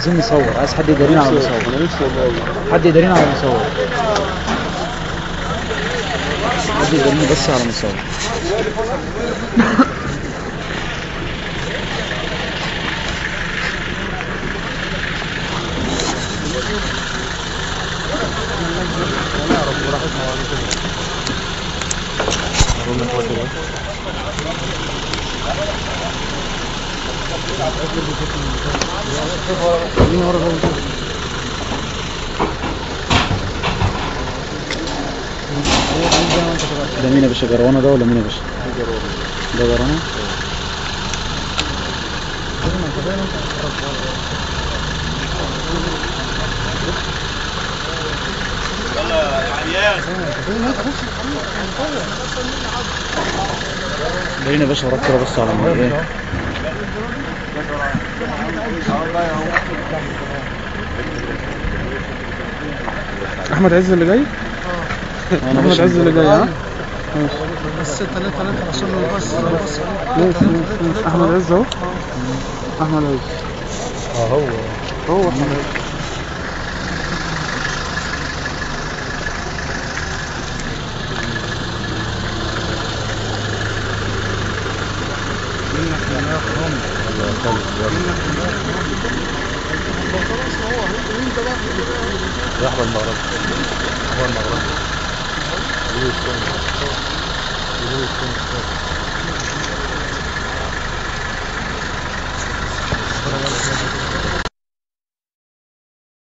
عايزين نصور عايز حد يدارينا على المصور انا نفسي والله حد يدارينا على المصور حد يدارينا بس على المصور ده مين يا باشا جروانه ده ولا مين يا باشا؟ ده جروانه؟ باين يا باشا وراك كده بص على الموضوع احمد عز اللي جاي انا احمد باشا عز اللي جاي ها بس ثلاثة ثلاثة عشان الباص الباص ماشي ماشي احمد عز اهو احمد عز اه هو هو احمد عز يحضر المغرب يحضر المغرب